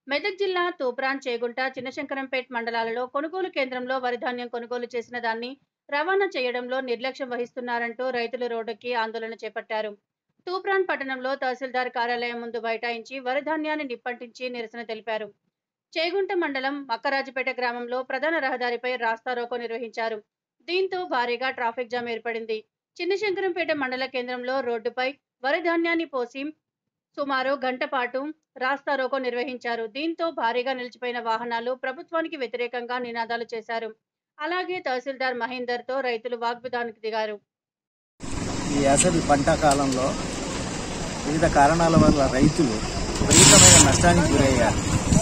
మెదక్ జిల్లా తూప్రాన్ చేగుంట చిన్నశంకరంపేట్ మండలాలలో కొనుగోలు కేంద్రంలో వరి ధాన్యం కొనుగోలు చేసిన దాన్ని రవాణా చేయడంలో నిర్లక్ష్యం వహిస్తున్నారంటూ రైతులు రోడ్డుకి ఆందోళన చేపట్టారు తూప్రాన్ పట్టణంలో తహసీల్దార్ కార్యాలయం ముందు బైఠాయించి వరి ధాన్యాన్ని నిప్పంటించి నిరసన తెలిపారు చేగుంట మండలం మక్కరాజుపేట గ్రామంలో ప్రధాన రహదారిపై రాస్తారోకో నిర్వహించారు దీంతో భారీగా ట్రాఫిక్ జామ్ ఏర్పడింది చిన్నశంకరంపేట మండల కేంద్రంలో రోడ్డుపై వరి ధాన్యాన్ని పోసి సుమారు గంట పాటు రాస్తారోకో నిర్వహించారు దీంతో భారీగా నిలిచిపోయిన వాహనాలు ప్రభుత్వానికి వ్యతిరేకంగా నినాదాలు చేశారు అలాగే తహసీల్దార్ మహేందర్ తో రైతులు వాగ్విధానికి దిగారు ఈ అసలు పంట కాలంలో వివిధ కారణాల వల్ల రైతులు విపరీతమైన నష్టానికి గురయ్యారు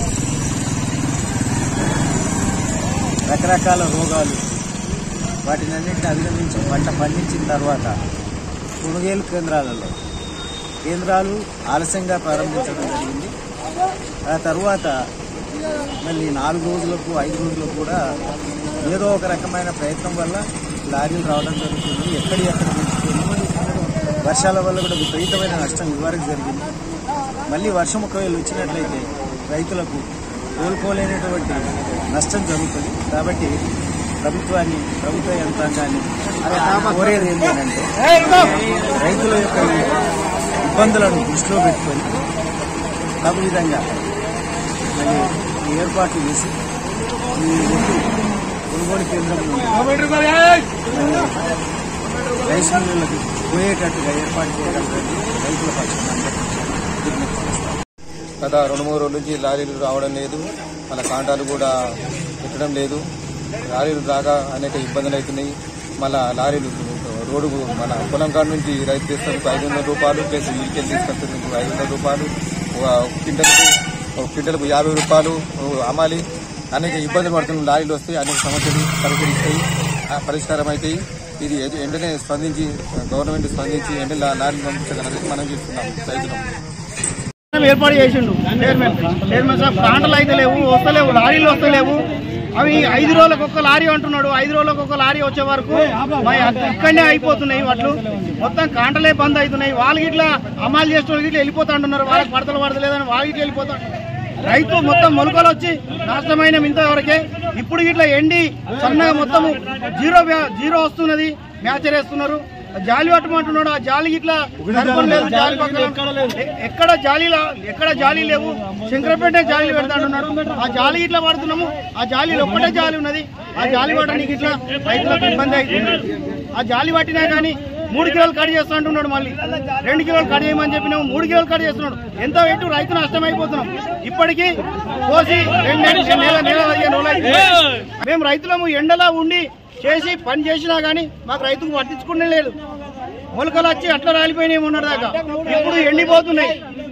రకరకాల రోగాలు వాటినన్నింటిని అధిగమించి పంట పండించిన తర్వాత కొనుగోలు కేంద్రాలలో కేంద్రాలు ఆలస్యంగా ప్రారంభించడం జరిగింది ఆ తర్వాత మళ్ళీ నాలుగు రోజులకు ఐదు రోజులకు కూడా ఏదో ఒక రకమైన ప్రయత్నం వల్ల లారీలు రావడం జరుగుతుంది ఎక్కడి ఎక్కడ నిలిచిపోయింది వర్షాల వల్ల కూడా విపరీతమైన నష్టం ఇవ్వడానికి జరిగింది మళ్ళీ వర్షం ఒకవేళ వచ్చినట్లయితే రైతులకు కోలుకోలేనటువంటి నష్టం జరుగుతుంది కాబట్టి ప్రభుత్వాన్ని ప్రభుత్వ యంత్రాంగాన్ని కోరేది ఏంటంటే రైతుల యొక్క ఈ ఇబ్బందులను దృష్టిలో పెట్టుకొని తగు విధంగా మరి ఈ ఏర్పాట్లు చేసి ఈ ఒడ్డు కొనుగోలు కేంద్రం నుండి మరి రైస్ మిల్లులకు పోయేటట్టుగా ఏర్పాటు చేయడం రైతుల పక్షాన అందరికీ విజ్ఞప్తి చేస్తాను గత రెండు మూడు రోజుల నుంచి లారీలు రావడం లేదు మన కాంటాలు కూడా పెట్టడం లేదు లారీలు రాగా అనేక ఇబ్బందులు అవుతున్నాయి మళ్ళా లారీలు రోడ్డు మన పొలం కాడ నుంచి రైతు తీసుకొచ్చి ఐదు వందల రూపాయలు ప్లస్ వీకెండ్ తీసుకొచ్చేందుకు ఐదు వందల రూపాయలు ఒక క్వింటల్కు ఒక క్వింటల్కు యాభై రూపాయలు అమ్మాలి అనేక ఇబ్బందులు పడుతున్న లారీలు వస్తాయి అనేక సమస్యలు పరిష్కరిస్తాయి ఆ పరిష్కారం అవుతాయి ఇది వెంటనే స్పందించి గవర్నమెంట్ స్పందించి వెంటనే లా- లారీలు పంపించగలరని మనం చేస్తున్నాం రైతులం ఏర్పాటు చేసిండు చైర్మన్ చైర్మన్ సార్ కాంటలు అయితే లేవు వస్తలేవు లారీలు వస్తలేవు అవి ఐదు రోజులకు ఒక్క లారీ అంటున్నాడు ఐదు రోజులకు ఒక లారీ వచ్చే వరకు మరి అక్కడ- ఇక్కడనే అయిపోతున్నాయి వాటిలు మొత్తం కాంటలే బంద్ అవుతున్నాయి వాళ్ళకి ఇట్లా అమలు చేసిన వాళ్ళకి ఇట్లా వెళ్ళిపోతా అంటున్నారు వాళ్ళకి పడతలు పడతలేదని వాళ్ళకి ఇట్లా వెళ్ళిపోతా రైతు మొత్తం మొలకలు వచ్చి నాశనమైన ఇంతవరకే ఇప్పుడు ఇట్లా ఎండి సన్నగా మొత్తం జీరో వ్యా- జీరో వస్తున్నది మ్యాచర్ వేస్తున్నారు జాలి పట్టమంటున్నాడు ఆ జాలి ఇట్లా సరిపడం లేదు జాలి పక్కన ఎ- ఎక్కడ జాలి ఎక్కడ జాలి లేవు శంకరపేట జాలి పెడతాడున్నారు ఆ జాలి ఇట్లా పడుతున్నాము ఆ జాలి ఒక్కటే జాలి ఉన్నది ఆ జాలి పట్టడానికి ఇట్లా రైతులకు ఇబ్బంది అవుతుంది ఆ జాలి పట్టినా కానీ మూడు కిలోలు కట్ చేస్తా అంటున్నాడు మళ్ళీ రెండు కిలోలు కట్ చేయమని చెప్పినాము మూడు కిలోలు కట్ చేస్తున్నాడు ఎంత పెట్టు రైతు నష్టం అయిపోతున్నాం ఇప్పటికీ కోసి రెండు నెల నెల నెల పదిహేను రోజులు అవుతుంది. మేము రైతులము ఎండలా ఉండి చేసి పని చేసినా గానీ మాకు రైతుకు పట్టించుకునే లేదు మొలకలు వచ్చి అట్లా రాలిపోయినాయి మొన్నటి దాకా ఇప్పుడు ఎండిపోతున్నాయి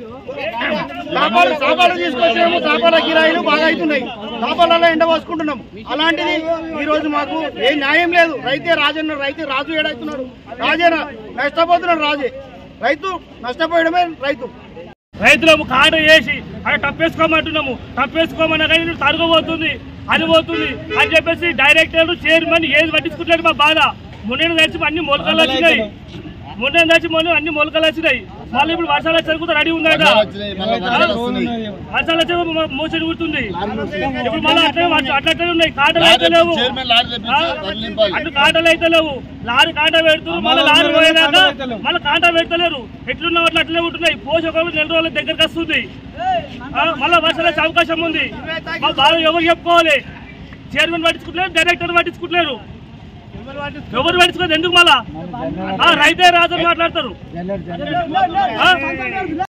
తాపాలు తాపాలు తీసుకొచ్చాము తాపాల కిరాయిలు బాగా అవుతున్నాయి తాపాలలో ఎండ పోసుకుంటున్నాం అలాంటిది ఈ రోజు మాకు ఏ న్యాయం లేదు రైతే రాజన్న రైతే రాజు ఏడవుతున్నాడు రాజే రా- నష్టపోతున్నాడు రాజే రైతు నష్టపోయడమే రైతు రైతులకు కాట వేసి అక్కడ తప్పేసుకోమంటున్నాము తప్పేసుకోమన్నా కానీ నువ్వు తరగబోతుంది అది పోతుంది అని చెప్పేసి డైరెక్టర్ చైర్మన్ ఏది పట్టించుకుంటాడు మా బాధ మొన్న తెచ్చి అన్ని మొలకలు వచ్చినాయి మొన్న తెచ్చి మొన్న అన్ని మొలకలు వచ్చినాయి మళ్ళీ ఇప్పుడు వర్షాలు వచ్చి కూడా రెడీ ఉందట వర్షాలు వచ్చి మోసడి కుడుతుంది ఇప్పుడు మళ్ళీ అట్లే వర్ష- అట్లట్లే ఉన్నాయి కాటలు అయితే లేవు ఆ? అటు కాటలు అయితే లేవు లారీ కాంటా పెడుతున్నారు మళ్ళీ లారీ పోయేదాకా మళ్ళీ కాంటా పెడతలేరు ఎట్లున్న అట్లా అట్లే ఉంటున్నాయి పోసి ఒక నెల రోజుల దగ్గరకు వస్తుంది ఆ, మళ్ళీ వర్షాలు వచ్చే అవకాశం ఉంది మా బాధ ఎవరు చెప్పుకోవాలి చైర్మన్ పట్టించుకుంటలేరు డైరెక్టర్ పట్టించుకుంటలేరు ఎవరు పట్టించుకోదు ఎందుకు మళ్ళా ఆ, రైతే రాజు మాట్లాడతారు ఆ?